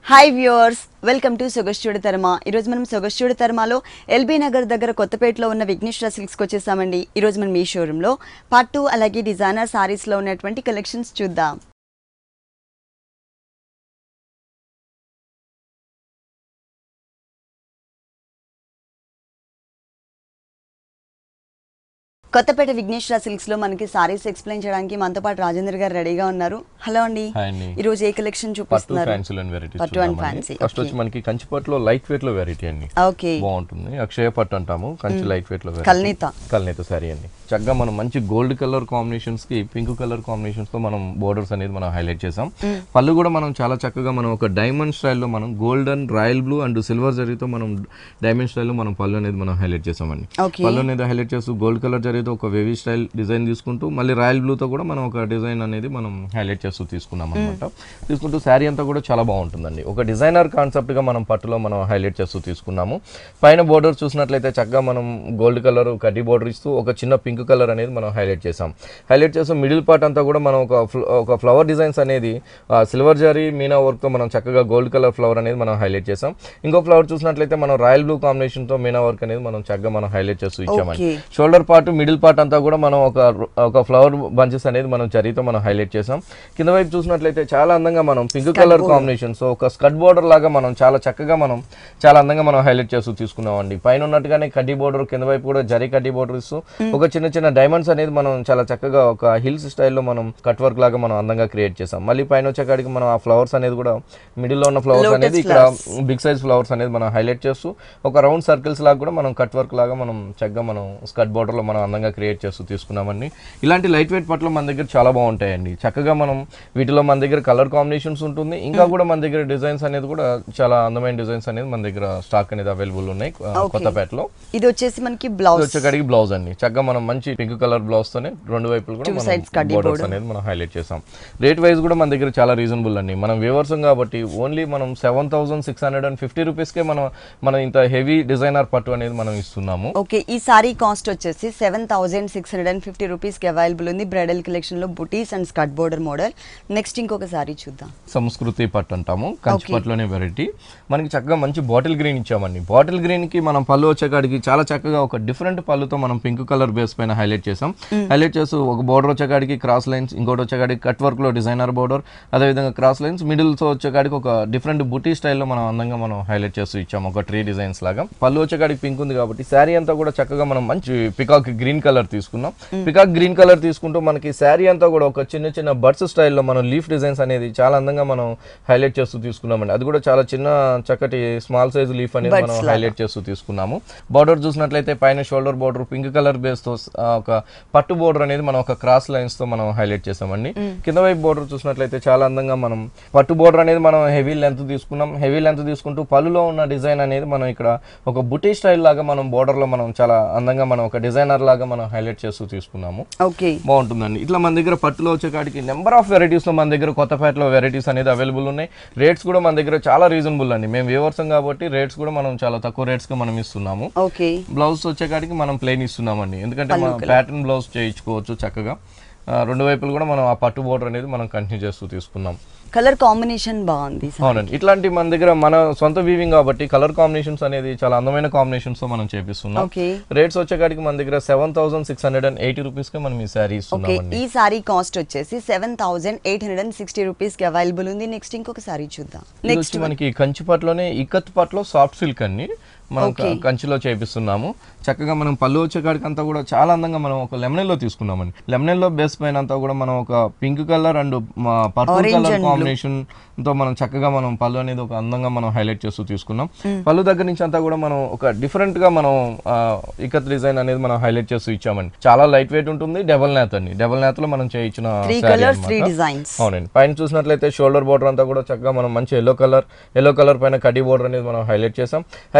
Hi viewers welcome to Sogaschudi తర్మ ఈరోజు మనం సొగస్చూడి తర్మలో ఎల్బీ నగర్ దగ్గర కొత్తపేటలో ఉన్న విఘ్నేశ్వర సిల్క్స్కి వచ్చేసామండి ఈరోజు మనం ఈ షోరూంలో పట్టు అలాగే డిజైనర్ సారీస్లో ఉన్నటువంటి కలెక్షన్స్ చూద్దాం కొత్తపేట విఘ్నేశ్వర సిల్క్స్ లో మనకి సారీస్ ఎక్స్ప్లెయిన్ చేయడానికి మనతో పాటు రాజేంద్ర గారు రెడీగా ఉన్నారు హలో అండి హాయ్ అండి. ఈ రోజు ఏ కలెక్షన్ పట్టు చూపిస్తున్నారు ఫ్యాన్సీ లోని వెరైటీస్ పట్టు అండ్ ఫ్యాన్సీ ఫస్ట్ వచ్చి మనకి కంచి పట్టులో లైట్ వెయిట్ లో వెరైటీ అండి ఓకే బాగుంటుంది అక్షయ పట్టు అంటాము కంచి లైట్ వెయిట్ లో variety. కల్నీత. కల్నీత సారీ అండి చక్కగా మనం మంచి గోల్డ్ కలర్ కాంబినేషన్స్ కి పింక్ కలర్ కాంబినేషన్స్ తో మనం బోర్డర్స్ అనేది మనం హైలైట్ చేసాం పళ్ళు కూడా మనం చాలా చక్కగా మనం ఒక డైమండ్ స్టైల్లో మనం golden royal blue and silver జరీతో మనం డైమండ్ స్టైల్లో మనం పళ్ళు అనేది మనం హైలైట్ చేసామండి ఓకే పళ్ళు అనేది హైలైట్ చేస్తూ గోల్డ్ కలర్ జరీతో ఒక వేవీ స్టైల్ డిజైన్ తీసుకుంటూ మళ్ళీ రాయల్ బ్లూతో కూడా మనం ఒక డిజైన్ అనేది మనం హైలైట్ చేస్తూ తీసుకున్నాం అనమాట తీసుకుంటూ శారీ అంతా కూడా చాలా బాగుంటుందండి ఒక డిజైనర్ కాన్సెప్ట్గా మనం పట్టులో మనం హైలైట్ చేస్తూ తీసుకున్నాము పైన బోర్డర్ చూసినట్లయితే చక్కగా మనం గోల్డ్ కలర్ కడ్డీ బోర్డర్ ఇస్తూ ఒక చిన్న పింక్ కలర్ అనేది మనం హైలైట్ చేసాం హైలైట్ చేస్తూ మిడిల్ పార్ట్ అంతా కూడా మనం ఒక ఫ్ల- ఒక ఫ్లవర్ డిజైన్స్ అనేది సిల్వర్ జరీ మీనా వర్క్తో మనం చక్కగా గోల్డ్ కలర్ ఫ్లవర్ అనేది మనం హైలైట్ చేసాం ఇంకో ఫ్లవర్ చూసినట్లయితే మనం రాయల్ బ్లూ కాంబినేషన్తో మీనా వర్క్ అనేది మనం చక్కగా మనం హైలైట్ చేస్తూ ఇచ్చామండి Okay. Shoulder part middle part అంతా కూడా మనం ఒక ఒక ఫ్లవర్ బంచెస్ అనేది మనం జరీతో మనం హైలైట్ చేసాం కింద వైపు చూసినట్లయితే చాలా అందంగా మనం పింక్ కలర్ కాంబినేషన్ సో ఒక స్కట్ బోర్డర్ లాగా మనం చాలా చక్కగా మనం చాలా అందంగా మనం హైలైట్ చేస్తూ తీసుకున్నామండి పైన ఉన్నట్టుగానే కడ్డీ బోర్డర్ కింద వైపు కూడా జరీ కడ్డీ బోర్డర్ ఇస్తూ ఒక చిన్న చిన్న డైమండ్స్ అనేది మనం చాలా చక్కగా ఒక హిల్స్ స్టైల్లో మనం కట్ వర్క్ లాగా మనం అందంగా క్రియేట్ చేసాం మళ్ళీ పైన వచ్చేకాడికి మనం ఆ ఫ్లవర్స్ అనేది కూడా మిడిల్ లో ఉన్న ఫ్లవర్స్ Lotus అనేది ఇక్కడ బిగ్ సైజ్ ఫ్లవర్స్ అనేది మనం హైలైట్ చేస్తూ ఒక రౌండ్ సర్కిల్స్ లాగా కూడా మనం కట్ వర్క్ లాగా మనం చక్కగా మనం స్కర్ట్ బోర్డర్ లో మనం అందంగా క్రియేట్ చేస్తూ తీసుకున్నామండి ఇలాంటి లైట్ వెయిట్ పట్లు మన దగ్గర చాలా బాగుంటాయండి చక్కగా మనం వీటిలో మన దగ్గర కలర్ కాంబినేషన్స్ ఉంటుంది ఇంకా కూడా మన దగ్గర డిజైన్స్ అనేది కూడా చాలా అందమైన డిజైన్స్ అనేది మన దగ్గర స్టాక్ అనేది అవైలబుల్ ఉన్నాయి ఆ, కొత్తపేటలో ఇది వచ్చేసి మనకి ఇది బ్లౌజ్ వచ్చేకాడికి బ్లౌజ్ అండి చక్కగా మనం మంచి పింక్ కలర్ బ్లౌజ్ తోనే రెండు వైపులు కూడా Two sides మనం కడ్డీ బోర్డర్స్ అనేది మనం హైలైట్ చేసాం రేట్ వైజ్ కూడా మన దగ్గర చాలా రీజనబుల్ అండి మనం వ్యూవర్స్ కాబట్టి ఓన్లీ మనం seven thousand six hundred and fifty రూపీస్కే మనం మనం ఇంత హెవీ డిజైనర్ పట్టు అనేది మనం ఇస్తున్నాము ఓకే ఈ సారీ కాస్ట్ వచ్చేసి seven thousand six hundred and fifty రూపీస్కి అవైలబుల్ ఉంది బ్రైడల్ కలెక్షన్లో బుటీస్ and skirt border model next ఇంకొక సారీ చూద్దాం సంస్కృతి పట్టు అంటాము కంచి పట్టులోనే వెరైటీ మనకి చక్కగా మంచి బాటిల్ గ్రీన్ ఇచ్చామండి బాటిల్ గ్రీన్ కి మనం పళ్ళు వచ్చేకాడికి చాలా చక్కగా ఒక డిఫరెంట్ పళ్ళుతో మనం పింక్ కలర్ బేస్ పైన హైలైట్ చేసాం హైలైట్ చేస్తూ ఒక బోర్డర్ వచ్చేకాడికి క్రాస్ లైన్స్ ఇంకోటి వచ్చేకాడికి కట్ వర్క్ లో డిజైనర్ బోర్డర్ అదేవిధంగా క్రాస్ లైన్స్ మిడిల్ తో వచ్చేకాడికి ఒక డిఫరెంట్ బుటీ స్టైల్లో మనం అందంగా మనం హైలైట్ చేస్తూ ఇచ్చాము ఒక ట్రీ డిజైన్స్ లాగా పళ్ళు వచ్చేకాడికి పింక్ ఉంది కాబట్టి శారీ అంతా కూడా చక్కగా మనం మంచి పికాక్ గ్రీన్ కలర్ తీసుకున్నాం పికాక్ గ్రీన్ కలర్ తీసుకుంటూ మనకి శారీ అంతా కూడా ఒక చిన్న చిన్న బర్డ్స్ స్టైల్లో మనం లీఫ్ డిజైన్స్ అనేది చాలా అందంగా మనం హైలైట్ చేస్తూ తీసుకున్నామండి అది కూడా చాలా చిన్న చక్కటి స్మాల్ సైజ్ లీఫ్ అనేది మనం హైలైట్ చేస్తూ తీసుకున్నాము బార్డర్ చూసినట్లయితే పైన shoulder border pink colour base తో ఆ, ఒక పట్టు బోర్డర్ అనేది మనం ఒక క్రాస్ లైన్స్ తో మనం హైలైట్ చేసామండి కింద వైపు బోర్డర్ చూసినట్లయితే చాలా అందంగా మనం పట్టు బోర్డర్ అనేది మనం హెవీ లెంత్ తీసుకున్నాం హెవీ లెంత్ తీసుకుంటూ పళ్ళులో ఉన్న డిజైన్ అనేది మనం ఇక్కడ ఒక బుటీ స్టైల్ లాగా మనం border లో మనం చాలా అందంగా మనం ఒక డిజైనర్ లాగా మనం హైలైట్ చేస్తూ తీసుకున్నాము ఓకే బాగుంటుందండి ఇట్లా మన దగ్గర పట్టులో వచ్చేకాడికి నెంబర్ ఆఫ్ వెరైటీస్లో మన దగ్గర కొత్తపేటలో వెరైటీస్ అనేది అవైలబుల్ ఉన్నాయి రేట్స్ కూడా మన దగ్గర చాలా రీజనబుల్ అండి మేము వ్యూవర్సం కాబట్టి రేట్స్ కూడా మనం చాలా తక్కువ రేట్స్కి మనం ఇస్తున్నాము ఓకే బ్లౌజ్ వచ్చేకాడికి మనం ప్లెయిన్ ఇస్తున్నామండి ఎందుకంటే మనం ప్యాటర్న్ బ్లౌజ్ చేయించుకోవచ్చు చక్కగా ఆ, రెండు వైపులు కూడా మనం ఆ పట్టు బోర్డర్ అనేది మనం కంటిన్యూ చేస్తూ తీసుకున్నాం కలర్ కాంబినేషన్ బాగుంది అవునండి ఇట్లాంటి మన దగ్గర మన సొంత వీవింగ్ కాబట్టి కలర్ కాంబినేషన్స్ అనేది చాలా అందమైన కాంబినేషన్స్ తో మనం చేపిస్తున్నాం ఓకే రేట్స్ వచ్చేకాడికి మన దగ్గర seven thousand six hundred and eighty రూపీస్కి మనం ఈ శారీ ఓకే ఇస్తున్నామండి ఈ సారీ కాస్ట్ వచ్చేసి seven thousand eight hundred and sixty రూపీస్కి అవైలబుల్ ఉంది నెక్స్ట్ ఇంకొక సారీ చూద్దాం ఇది నెక్స్ట్ వచ్చి మనకి కంచి పట్టులోనే ఇక్కత్ పట్టులో సాఫ్ట్ సిల్క్ అన్ని మనం క- కంచిలో చేపిస్తున్నాము చక్కగా మనం పళ్ళు వచ్చేకాడికి అంతా కూడా చాలా అందంగా మనం ఒక లెమనెల్లో తీసుకున్నామండి లెమనెల్లో బేస్ పైన అంతా కూడా మనం ఒక pink colour and purple colour combination తో మనం చక్కగా మనం పళ్ళు అనేది ఒక అందంగా మనం హైలైట్ చేస్తూ తీసుకున్నాం పళ్ళు దగ్గర నుంచి అంతా కూడా మనం ఒక డిఫరెంట్ గా మనం ఆ, ఇక్కత్ డిజైన్ అనేది మనం హైలైట్ చేస్తూ ఇచ్చామండి చాలా లైట్ వెయిట్ ఉంటుంది డబల్ నేత అండి డబల్ నేతలో మనం చేయించిన త్రీ saree కలర్స్ అన్నమాట. త్రీ డిజైన్స్ అవునండి పైన చూసినట్లయితే షోల్డర్ బోర్డర్ అంతా కూడా చక్కగా మనం మంచి ఎల్లో కలర్ ఎల్లో కలర్ పైన కడ్డీ బోర్డర్ అనేది మనం హైలైట్ చేసాం హైలైట్ చేస్తూ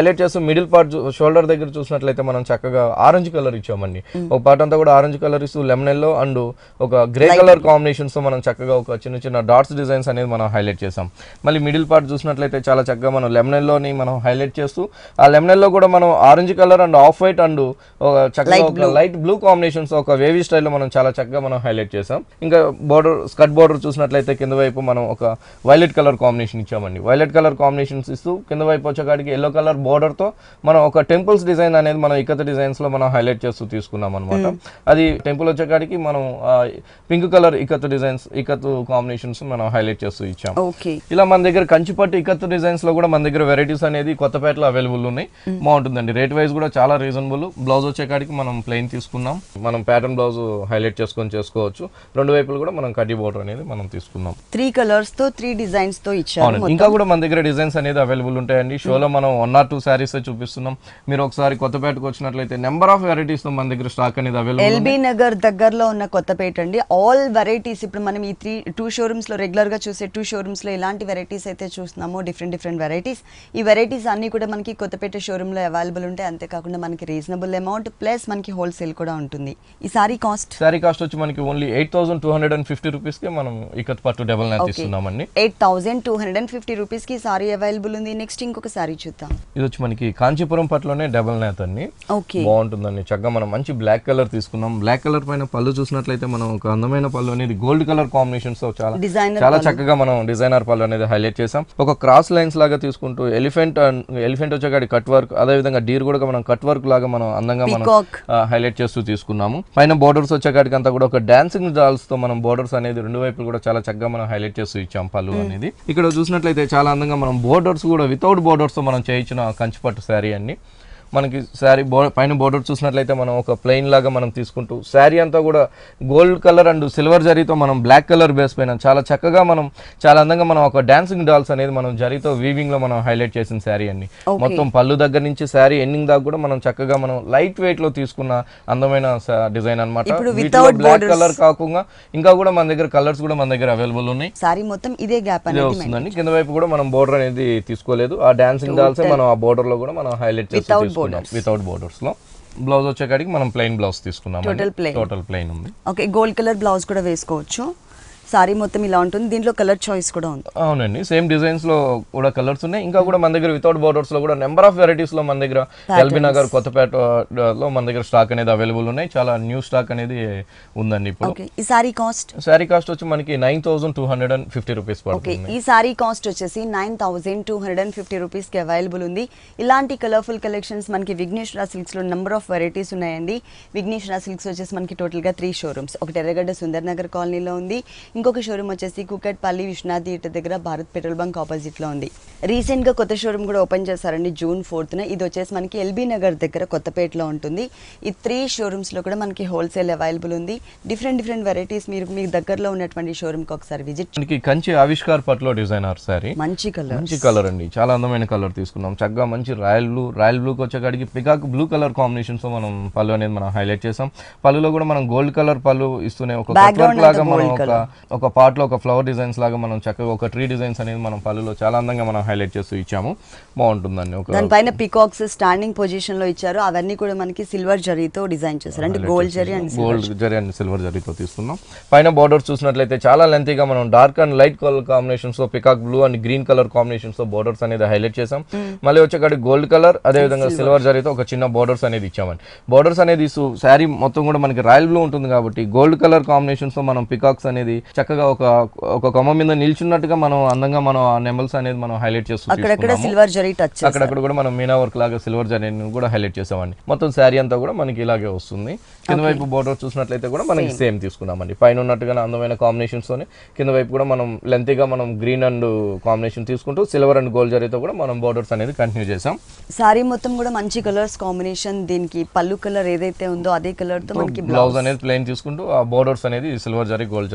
మిడిల్ పార్ట్ షోల్డర్ దగ్గర చూసినట్లయితే మనం చక్కగా ఆరెంజ్ కలర్ ఇచ్చామండి ఒక పార్ట్ అంతా కూడా ఆరెంజ్ కలర్ ఇస్తూ లెమన్ ఎల్లో అండ్ ఒక గ్రే కలర్ కాంబినేషన్స్ తో మనం చక్కగా ఒక చిన్న చిన్న డాట్స్ డిజైన్స్ అనేది మనం హైలైట్ చేసాం మళ్ళీ మిడిల్ పార్ట్ చూసినట్లయితే చాలా చక్కగా మనం లెమన్ ఎల్లోని మనం హైలైట్ చేస్తూ ఆ లెమన్ ఎల్లో కూడా మనం orange colour and off white and ఒక చక్కగా ఒక లైట్ బ్లూ కాంబినేషన్స్ ఒక వేవీ స్టైల్లో మనం చాలా చక్కగా మనం హైలైట్ చేసాం ఇంకా బోర్డర్ స్కర్ట్ బోర్డర్ చూసినట్లయితే కింద వైపు మనం ఒక వైలెట్ కలర్ కాంబినేషన్ ఇచ్చామండి వైలెట్ కలర్ కాంబినేషన్స్ ఇస్తూ కింద వైపు వచ్చేకాడికి ఎల్లో కలర్ బోర్డర్ తో మనం ఒక టెంపుల్స్ డిజైన్ అనేది మనం ఇకత డిజైన్స్ లో మనం హైలైట్ చేస్తూ తీసుకున్నాం అనమాట అది టెంపుల్ వచ్చేకాడికి మనం pink colour ikat designs ikat combinations మనం హైలైట్ చేస్తూ ఇచ్చాం ఓకే ఇలా మన దగ్గర కంచిపట్టు ఇకత్తు డిజైన్స్ లో కూడా మన దగ్గర వెరైటీస్ అనేది కొత్తపేటలో అవైలబుల్ ఉన్నాయి బాగుంటుందండి రేట్ వైజ్ కూడా చాలా రీజనబుల్ బ్లౌజ్ వచ్చేకాడికి మనం ప్లెయిన్ తీసుకున్నాం మనం ప్యాటర్న్ బ్లౌజ్ హైలైట్ చేసుకొని చేసుకోవచ్చు రెండు వైపులు కూడా మనం కడ్డీ బోర్డర్ అనేది మనం తీసుకున్నాం త్రీ కలర్స్ తో త్రీ డిజైన్స్ తో ఇచ్చారు అవునండి ఇంకా కూడా మన దగ్గర డిజైన్స్ అనేది అవైలబుల్ ఉంటాయండి షోలో మనం వన్ ఆర్ టూ శారీస్ చూపిస్తున్నాం మీరు ఒకసారి కొత్తపేటకు వచ్చినట్లయితే నెంబర్ ఆఫ్ వెరైటీస్ తో మన దగ్గర స్టాక్ అనేది అవైలబుల్ ఎల్బీ నగర్ దగ్గరలో ఉన్న కొత్తపేట అండి ఆల్ వెరైటీస్ ఇప్పుడు మనం ఈ త్రీ టూ షోరూమ్స్ లో రెగ్యులర్ గా చూసే టూ షోరూమ్స్ లో ఎలాంటి వెరైటీస్ అయితే చూస్తున్నామో డిఫరెంట్ డిఫరెంట్ వెరైటీస్ ఈ వెరైటీస్ అన్ని కూడా మనకి కొత్తపేట షోరూమ్ లో అవైలబుల్ ఉంటాయి అంతేకాకుండా మనకి రీజనబుల్ అమౌంట్ ప్లస్ మనకి హోల్సేల్ కూడా ఉంటుంది ఈ సారీ కాస్ట్ శారీ కాస్ట్ వచ్చి మనకి only eight thousand two hundred and fifty rupees కి మనం ఇకత్ పట్టు డబల్ నైన్ ఇస్తున్నామండి eight thousand two hundred and fifty rupees కి సారీ అవైలబుల్ ఉంది నెక్స్ట్ ఇంకొక సారీ చూద్దాం ఇది వచ్చి మనకి కాంచీపురం పట్టులోనే డబల్ నేత అండి ఓకే బాగుంటుందండి చక్కగా మనం మంచి బ్లాక్ కలర్ తీసుకున్నాం బ్లాక్ కలర్ పైన పళ్ళు చూసినట్లయితే మనం ఒక అందమైన పళ్ళు అనేది గోల్డ్ కలర్ కాంబినేషన్స్ తో చాలా డిజైనర్ చాలా చక్కగా మనం డిజైనర్ పళ్ళు అనేది హైలైట్ చేసాం ఒక క్రాస్ లైన్స్ లాగా తీసుకుంటూ ఎలిఫెంట్ ఎలిఫెంట్ వచ్చేకాడి కట్ వర్క్ అదే విధంగా డీర్ కూడా మనం కట్ వర్క్ లాగా మనం అందంగా మనం Peacock. హైలైట్ చేస్తూ తీసుకున్నాము పైన బోర్డర్స్ వచ్చేకాడికి అంతా కూడా ఒక డాన్సింగ్ డాల్స్ తో మనం బోర్డర్స్ అనేది రెండు వైపులు కూడా చాలా చక్కగా మనం హైలైట్ చేస్తూ ఇచ్చాం పళ్ళు అనేది ఇక్కడ చూసినట్లయితే చాలా అందంగా మనం బోర్డర్స్ కూడా వితౌట్ బోర్డర్స్ తో మనం చేయించిన కంచిపట్టు శారీ అండి మనకి శారీ బో పైన బోర్డర్ చూసినట్లయితే మనం ఒక ప్లెయిన్ లాగా మనం తీసుకుంటూ శారీ అంతా కూడా గోల్డ్ కలర్ అండ్ సిల్వర్ జరీతో మనం బ్లాక్ కలర్ బేస్ పైన చాలా చక్కగా మనం చాలా అందంగా మనం ఒక డాన్సింగ్ డాల్స్ అనేది మనం జరీతో వీవింగ్ లో మనం హైలైట్ చేసిన శారీ అండి మొత్తం పళ్ళు దగ్గర నుంచి శారీ ఎండింగ్ దాకా కూడా మనం చక్కగా మనం లైట్ వెయిట్ లో తీసుకున్న అందమైన డిజైన్ అనమాట ఇప్పుడు without బ్లాక్ కలర్ కాకుండా ఇంకా కూడా మన దగ్గర కలర్స్ కూడా మన దగ్గర అవైలబుల్ ఉన్నాయి సారీ మొత్తం ఇదే గ్యాప్ ఇదే అనేది వస్తుందండి కింద వైపు కూడా మనం బోర్డర్ అనేది తీసుకోలేదు ఆ డాన్సింగ్ డాల్స్ మనం ఆ బోర్డర్ లో కూడా మనం హైలైట్ చేసి తీసుకున్నాం వితౌట్ బోర్డర్స్ లో బ్లౌజ్ వచ్చేకాడికి మనం ప్లెయిన్ బ్లౌజ్ తీసుకున్నాం Total plain. టోటల్ ప్లెయిన్ ఉంది ఓకే గోల్డ్ కలర్ బ్లౌజ్ కూడా వేసుకోవచ్చు సారీ మొత్తం ఇలా ఉంటుంది దీంట్లో కలర్ చాయిస్ కూడా ఉంది అవునండి సేమ్ డిజైన్స్ లో కూడా కలర్స్ ఉన్నాయి ఇంకా కూడా మన దగ్గర వితౌట్ బోర్డర్స్ లో కూడా నెంబర్ ఆఫ్ వెరైటీస్ లో మన దగ్గర ఎల్బీ నగర్ కొత్తపేట ఆ, లో మన దగ్గర స్టాక్ అనేది అవైలబుల్ ఉన్నాయి చాలా న్యూ స్టాక్ అనేది ఉందండి ఇప్పుడు ఓకే ఈ సారీ కాస్ట్ శారీ కాస్ట్ వచ్చి మనకి nine thousand two hundred and fifty rupees okay పడుతుంది ఈ సారీ కాస్ట్ వచ్చేసి nine thousand two hundred and fifty రూపీస్కి అవైలబుల్ ఉంది ఇలాంటి కలర్ఫుల్ కలెక్షన్స్ మనకి విఘ్నేశ్వర సిల్క్స్లో నెంబర్ ఆఫ్ వెరైటీస్ ఉన్నాయండి విఘ్నేశ్వర సిల్క్స్ వచ్చేసి మనకి టోటల్గా త్రీ షోరూమ్స్ ఒకటి ఎర్రగడ్డ సుందర్ నగర్ కాలనీలో ఉంది ఇంకొక షోరూమ్ వచ్చేసి కుకట్పల్లి విశ్వనాథ్ థియేటర్ దగ్గర భారత్ పెట్రోల్ బంక్ ఆపోజిట్లో ఉంది రీసెంట్గా కొత్త షోరూమ్ కూడా ఓపెన్ చేశారండి జూన్ ఫోర్త్న ఇది వచ్చేసి మనకి ఎల్బీ నగర్ దగ్గర కొత్తపేటలో ఉంటుంది ఈ త్రీ షోరూమ్స్లో కూడా మనకి హోల్సేల్ అవైలబుల్ ఉంది డిఫరెంట్ డిఫరెంట్ వెరైటీస్ మీరు మీకు దగ్గరలో ఉన్నటువంటి షోరూమ్కి ఒకసారి విజిట్ మనకి కంచి ఆవిష్కార్ పట్లో డిజైనర్ శారీ మంచి కలర్ మంచి కలర్ అండి చాలా అందమైన కలర్ తీసుకున్నాం చక్కగా మంచి రాయల్ బ్లూ రాయల్ బ్లూకి వచ్చేకాడికి పికాక్ బ్లూ కలర్ కాంబినేషన్స్ మనం పళ్ళు అనేది మనం హైలైట్ చేసాం పళ్ళులో కూడా మనం గోల్డ్ కలర్ పళ్ళు ఇస్తూనే ఒక Background కట్వర్క్ లాగా అంతా మనం gold ఒక ఒక పార్ట్ లో ఒక ఫ్లవర్ డిజైన్స్ లాగా మనం చక్కగా ఒక ట్రీ డిజైన్స్ అనేది మనం పళ్ళులో చాలా అందంగా మనం హైలైట్ చేస్తూ ఇచ్చాము బాగుంటుందండి ఒక దానిపైన పికాక్స్ స్టాండింగ్ పొజిషన్ లో ఇచ్చారు అవన్నీ కూడా మనకి సిల్వర్ జరీతో డిజైన్ చేశారు అంటే gold zari and gold zari and silver జరీతో తీసుకున్నాం పైన బార్డర్స్ చూసినట్లయితే చాలా లెంతీగా మనం dark and light colour combinations తో peacock blue and green colour combinations తో బోర్డర్స్ అనేది హైలైట్ చేసాం మళ్ళీ వచ్చేకాడి గోల్డ్ కలర్ అదే విధంగా సిల్వర్ జరీతో ఒక చిన్న బోర్డర్స్ అనేది ఇచ్చామండి బోర్డర్స్ అనేది శారీ మొత్తం కూడా మనకి రాయల్ బ్లూ ఉంటుంది కాబట్టి గోల్డ్ కలర్ కాంబినేషన్స్ తో మనం పికాక్స్ అనేది చక్కగా ఒక ఒక కొమ్మ మీద నిల్చున్నట్టుగా మనం అందంగా మనం ఆ నెమల్స్ అనేది మనం హైలైట్ చేస్తూ అక్కడక్కడ తీసుకున్నాము. సిల్వర్ జరీ టచ్ అక్కడక్కడ కూడా మనం మీనా వర్క్ లాగా సిల్వర్ జరీని కూడా హైలైట్ చేసామండి మొత్తం శారీ అంతా కూడా మనకి ఇలాగే వస్తుంది కింద వైపు బోర్డర్ చూసినట్లయితే కూడా మనకి సేమ్ తీసుకున్నామండి పైన ఉన్నట్టుగా అందమైన కాంబినేషన్స్ తోని కింద వైపు కూడా మనం లెంతీగా మనం గ్రీన్ అండ్ కాంబినేషన్ తీసుకుంటూ సిల్వర్ అండ్ గోల్డ్ జరీతో కూడా మనం బోర్డర్స్ అనేది కంటిన్యూ చేసాం సారీ మొత్తం కూడా మంచి కలర్స్ కాంబినేషన్ దీనికి పళ్ళు కలర్ ఏదైతే ఉందో అదే కలర్ తో మనకి బ్లౌజ్ అనేది ప్లెయిన్ తీసుకుంటూ ఆ బోర్డర్స్ అనేది సిల్వర్ జరీ గోల్డ్ జరీ తీసుకున్నాం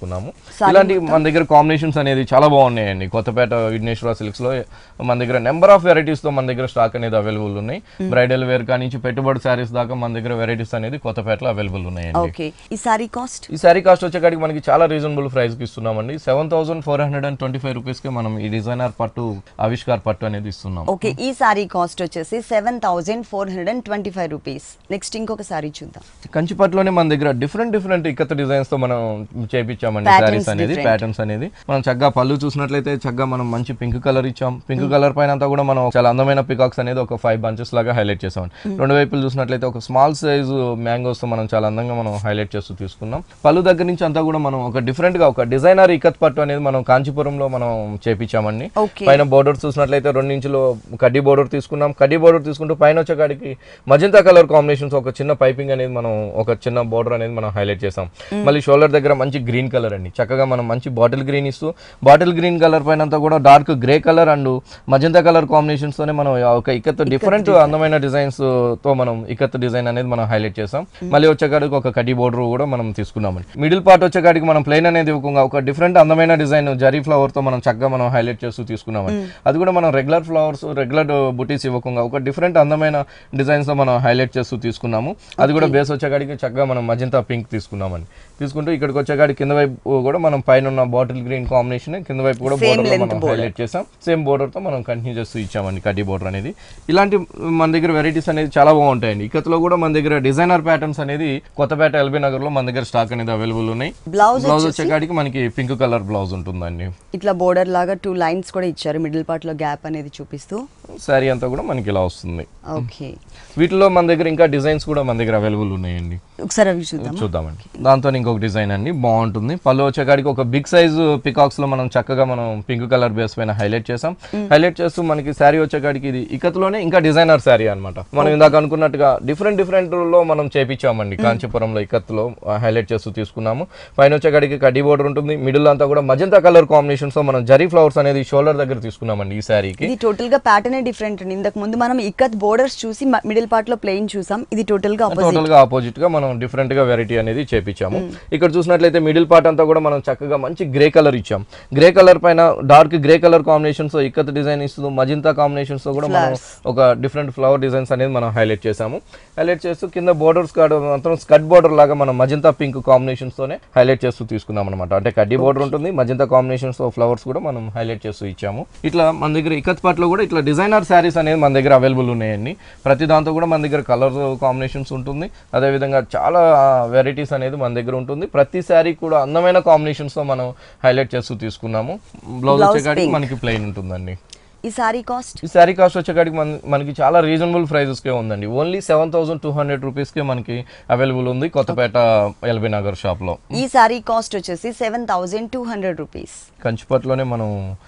తీసుకున్నాము ఇలాంటి మన దగ్గర కాంబినేషన్స్ అనేది చాలా బాగున్నాయండి కొత్తపేట విఘ్నేశ్వర సిల్క్స్ లో మన దగ్గర నెంబర్ ఆఫ్ వెరైటీస్ తో మన దగ్గర స్టాక్ అనేది అవైలబుల్ ఉన్నాయి బ్రైడల్ వేర్ కానించి పెట్టుబడి శారీస్ దాకా మన దగ్గర వెరైటీస్ అనేది కొత్తపేటలో అవైలబుల్ ఉన్నాయండి ఓకే ఈ సారీ కాస్ట్ ఈ శారీ కాస్ట్ వచ్చేకాడికి మనకి చాలా రీజనబుల్ ప్రైస్ కి ఇస్తున్నామండి seven thousand four hundred and twenty five rupees కి మనం ఈ డిజైనర్ పట్టు ఆవిష్కార్ పట్టు అనేది ఇస్తున్నాం ఓకే ఈ సారీ కాస్ట్ వచ్చేసి seven thousand four hundred and twenty five rupees next ఇంకొక సారీ చూద్దాం కంచిపట్టులోనే మన దగ్గర డిఫరెంట్ డిఫరెంట్ ఇక్కత డిజైన్స్ తో మనం చేపించామండి Patterns శారీస్ అనేది different. ప్యాటర్న్స్ అనేది మనం చక్కగా పళ్ళు చూసినట్లయితే చక్కగా మనం మంచి పింక్ కలర్ ఇచ్చాం పింక్ కలర్ పైన అంతా కూడా మనం చాలా అందమైన పికాక్స్ అనేది ఒక ఫైవ్ బంచెస్ లాగా హైలైట్ చేసాం రెండు వైపులు చూసినట్లయితే ఒక స్మాల్ సైజు మ్యాంగోస్ తో మనం చాలా అందంగా మనం హైలైట్ చేస్తూ తీసుకున్నాం పళ్ళు దగ్గర నుంచి అంతా కూడా మనం ఒక డిఫరెంట్ గా ఒక డిజైనర్ ఇకత్ పట్టు అనేది మనం కాంచీపురంలో మనం చేపించామండి ఓకే పైన బోర్డర్ చూసినట్లయితే రెండు ఇంచులు కడ్డీ బోర్డర్ తీసుకున్నాం కడ్డీ బోర్డర్ తీసుకుంటూ పైన వచ్చేకాడికి మజంతా కలర్ కాంబినేషన్స్ ఒక చిన్న పైపింగ్ అనేది మనం ఒక చిన్న బోర్డర్ అనేది మనం హైలైట్ చేసాం మళ్ళీ షోల్డర్ దగ్గర మంచి గ్రీన్ కలర్ అండి చక్కగా మనం మంచి బాటిల్ గ్రీన్ ఇస్తూ బాటిల్ గ్రీన్ కలర్ పైన అంతా కూడా dark grey colour and magenta colour combinations తోనే మనం ఒక ఇక్కత్ డిఫరెంట్ అందమైన డిజైన్స్ తో మనం ఇక్కత్ డిజైన్ అనేది మనం హైలైట్ చేసాం మళ్ళీ వచ్చేకాడికి ఒక కడ్డీ బోర్డర్ కూడా మనం తీసుకున్నామండి మిడిల్ పార్ట్ వచ్చేకాడికి మనం ప్లెయిన్ అనేది ఇవ్వకుండా ఒక డిఫరెంట్ అందమైన డిజైన్ జరీ ఫ్లవర్ తో మనం చక్కగా మనం హైలైట్ చేస్తూ తీసుకున్నామండి అది కూడా మనం రెగ్యులర్ ఫ్లవర్స్ రెగ్యులర్ బుటీస్ ఇవ్వకుండా ఒక డిఫరెంట్ అందమైన డిజైన్స్ తో మనం హైలైట్ చేస్తూ తీసుకున్నాము అది కూడా బేస్ వచ్చేకాడికి చక్కగా మనం మజంతా పింక్ తీసుకున్నామండి తీసుకుంటూ ఇక్కడికి వచ్చేకాడికి కింద వైపు కూడా మనం పైన ఉన్న బాటిల్ గ్రీన్ కాంబినేషన్ కింద వైపు కూడా Same బోర్డర్ length మనం border. హైలైట్ చేసాం సేమ్ బోర్డర్ తో మనం కంటిన్యూ చేస్తూ ఇచ్చామండి కడ్డీ బోర్డర్ అనేది ఇలాంటి మన దగ్గర వెరైటీస్ అనేది చాలా బాగుంటాయండి ఇక్కతలో కూడా మన దగ్గర డిజైనర్ ప్యాటర్న్స్ అనేది కొత్తపేట ఎల్బీ నగర్ లో మన దగ్గర స్టాక్ అనేది అవైలబుల్ ఉన్నాయి బ్లౌజ్ బ్లౌజ్ వచ్చేకాడికి మనకి పింక్ కలర్ బ్లౌజ్ ఉంటుందండి ఇట్లా బోర్డర్ లాగా టూ లైన్స్ కూడా ఇచ్చారు మిడిల్ పార్ట్ లో గ్యాప్ అనేది చూపిస్తూ శారీ అంతా కూడా మనకి ఇలా వస్తుంది ఓకే వీటిలో మన దగ్గర ఇంకా డిజైన్స్ కూడా మన దగ్గర అవైలబుల్ ఉన్నాయండి ఒకసారి అవి చూద్దాం చూద్దామండి దాంతో ఇంకొక డిజైన్ అండి బాగుంటుంది పళ్ళు వచ్చేకాడికి ఒక బిగ్ సైజు పికాక్స్ లో మనం చక్కగా మనం పింక్ కలర్ బేస్ పైన హైలైట్ చేసాం హైలైట్ చేస్తూ మనకి శారీ వచ్చేకాడికి ఇది ఇకత్లోనే ఇంకా డిజైనర్ శారీ అన్నమాట మనం ఇందాక అనుకున్నట్టుగా డిఫరెంట్ డిఫరెంట్ లో మనం చేపించామండి కాంచీపురంలో ఇకత్లో హైలైట్ చేస్తూ తీసుకున్నాము పైన వచ్చేకాడికి కడ్డీ బోర్డర్ ఉంటుంది మిడిల్ అంతా కూడా మజంతా కలర్ కాంబినేషన్స్ తో మనం జరీ ఫ్లవర్స్ అనేది షోల్డర్ దగ్గర తీసుకున్నామండి ఈ శారీకి ఇది టోటల్ గా ప్యాటర్న్ డిఫరెంట్ అండి ఇంతకు ముందు మనం ఇక్కత్ బోర్డర్స్ చూసి మిడిల్ పార్ట్ లో ప్లెయిన్ చూసాం ఇది టోటల్ గా ఆపోజిట్ టోటల్ గా ఆపోజిట్ గా మనం డిఫరెంట్ గా వెరైటీ అనేది చేపించాము ఇక్కడ చూసినట్లయితే మిడిల్ పార్ట్ అంతా కూడా మనం చక్కగా మంచి గ్రే కలర్ ఇచ్చాం గ్రే కలర్ పైన డార్క్ గ్రే కలర్ కాంబినేషన్స్ తో ఇక్కత్ డిజైన్ ఇస్తూ మజింతా కాంబినేషన్స్ తో కూడా మనం ఒక డిఫరెంట్ ఫ్లవర్ డిజైన్స్ అనేది మనం హైలైట్ చేసాము హైలైట్ చేస్తూ కింద బోర్డర్స్ కాడ మాత్రం స్కట్ బోర్డర్ లాగా మనం మజింతా పింక్ కాంబినేషన్స్ తోనే హైలైట్ చేస్తూ తీసుకున్నాం అనమాట అంటే కడ్డీ బోర్డర్ ఉంటుంది మజింతా కాంబినేషన్స్ తో ఫ్లవర్స్ కూడా మనం హైలైట్ చేస్తూ ఇచ్చాము ఇట్లా మన దగ్గర ఇకత్ పార్ట్ లో కూడా ఇట్లా డిజైనర్ శారీస్ అనేది మన దగ్గర అవైలబుల్ ఉన్నాయండి ప్రతి దాంతో కూడా మన దగ్గర కలర్ కాంబినేషన్స్ ఉంటుంది అదేవిధంగా చాలా వెరైటీస్ అనేది మన దగ్గర ఉంటుంది ప్రతి శారీ కూడా అందమైన కాంబినేషన్స్ తో మనం హైలైట్ చేస్తూ తీసుకున్నాము బ్లౌజ్ Blouse వచ్చేకాడికి pink. మనకి ప్లెయిన్ ఉంటుందండి ఈ సారీ కాస్ట్ ఈ శారీ కాస్ట్ వచ్చేకాడికి మన మనకి చాలా రీజనబుల్ ప్రైజెస్కే ఉందండి only seven thousand two hundred రూపీస్కే మనకి అవైలబుల్ ఉంది కొత్తపేట ఎల్బీ నగర్ షాప్లో ఈ సారీ కాస్ట్ వచ్చేసి seven thousand two hundred rupees కంచిపట్లోనే మనం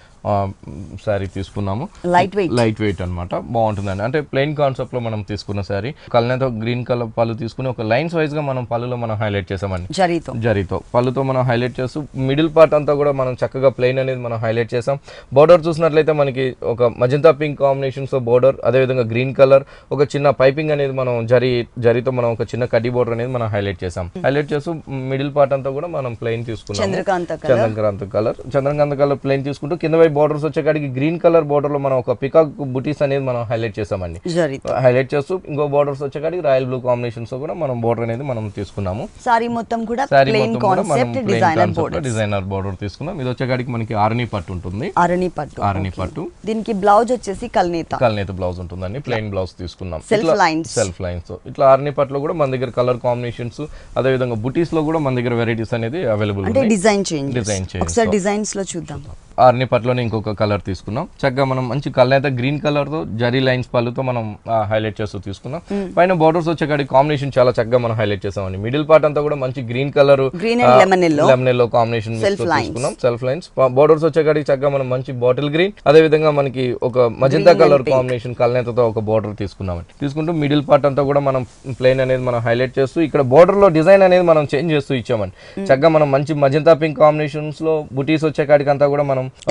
శారీ తీసుకున్నాము లైట్ వెయిట్ లైట్ వెయిట్ అన్నమాట బాగుంటుందండి అంటే ప్లెయిన్ కాన్సెప్ట్ లో మనం తీసుకున్న శారీ కళ్ళనేతో గ్రీన్ కలర్ పళ్ళు తీసుకుని ఒక లైన్స్ వైజ్ గా మనం పళ్ళులో మనం హైలైట్ చేసామండి జరీతో జరీతో పళ్ళుతో మనం హైలైట్ చేస్తూ మిడిల్ పార్ట్ అంతా కూడా మనం చక్కగా ప్లెయిన్ అనేది మనం హైలైట్ చేసాం బోర్డర్ చూసినట్లయితే మనకి ఒక మజంతా పింక్ కాంబినేషన్స్ బోర్డర్ అదేవిధంగా గ్రీన్ కలర్ ఒక చిన్న పైపింగ్ అనేది మనం జరీ జరీతో మనం ఒక చిన్న కడ్డీ బోర్డర్ అనేది మనం హైలైట్ చేసాం హైలైట్ చేస్తూ మిడిల్ పార్ట్ అంతా కూడా మనం ప్లెయిన్ తీసుకున్నాం Chandrakanta colour Chandrakant colour Chandrakant colour plain తీసుకుంటూ కింద వైపు బోర్డర్స్ వచ్చేకాడికి గ్రీన్ కలర్ బోర్డర్ లో మనం ఒక పికాక్ బుటీస్ అనేది మనం హైలైట్ చేసామండి జరీతో హైలైట్ చేస్తూ ఇంకో బోర్డర్స్ వచ్చేకాడికి రాయల్ బ్లూ కాంబినేషన్స్ తో కూడా మనం బోర్డర్ అనేది మనం తీసుకున్నాము సారీ మొత్తం కూడా శారీ ప్లెయిన్ మొత్తం కూడా మనం concept plain designer concept border designer border తీసుకున్నాం ఇది వచ్చేకాడికి మనకి ఆరణి పట్టు ఉంటుంది అరణి పట్టు ఆరణి పట్టు దీనికి బ్లౌజ్ వచ్చేసి కల్నేత కల్నేత బ్లౌజ్ ఉంటుందండి ప్లెయిన్ బ్లౌజ్ తీసుకున్నాం Self lines. సెల్ఫ్ లైన్స్ ఇట్లా ఆర్ని పట్లో కూడా మన దగ్గర కలర్ కాంబినేషన్స్ అదే విధంగా బుటీస్ లో కూడా మన దగ్గర వెరైటీస్ అనేది అవైలబుల్ అంటే ఉన్నాయి డిజైన్ చేంజ్ Design change. ఒకసారి డిజైన్స్ లో చూద్దాం ఆర్ని పట్లోనే ఇంకొక కలర్ తీసుకున్నాం చక్కగా మనం మంచి కలర్ గ్రీన్ కలర్ తో జరీ లైన్స్ పళ్ళుతో మనం హైలైట్ చేస్తూ తీసుకున్నాం పైన బోర్డర్స్ వచ్చేకాడి కాంబినేషన్ చాలా చక్కగా మనం హైలైట్ చేసామండి మిడిల్ పార్ట్ అంతా కూడా మంచి green colour Green and lemon yellow. Lemon yellow combination Self lines. తీసుకున్నాం సెల్ఫ్ లైన్స్ బోర్డర్స్ వచ్చేకాడికి చక్కగా మనం మంచి బాటిల్ గ్రీన్ అదే విధంగా మనకి ఒక మజంతా కలర్ కాంబినేషన్ కలనేతతో ఒక బోర్డర్ తీసుకున్నామండి తీసుకుంటూ మిడిల్ పార్ట్ అంతా కూడా మనం ప్లెయిన్ అనేది మనం హైలైట్ చేస్తూ ఇక్కడ బోర్డర్ లో డిజైన్ అనేది మనం చేంజ్ చేస్తూ ఇచ్చామండి చక్కగా మనం మంచి మజంతా పింక్ కాంబినేషన్స్ లో బుటీస్ వచ్చే కాడికి అంతా కూడా మనం Elephants.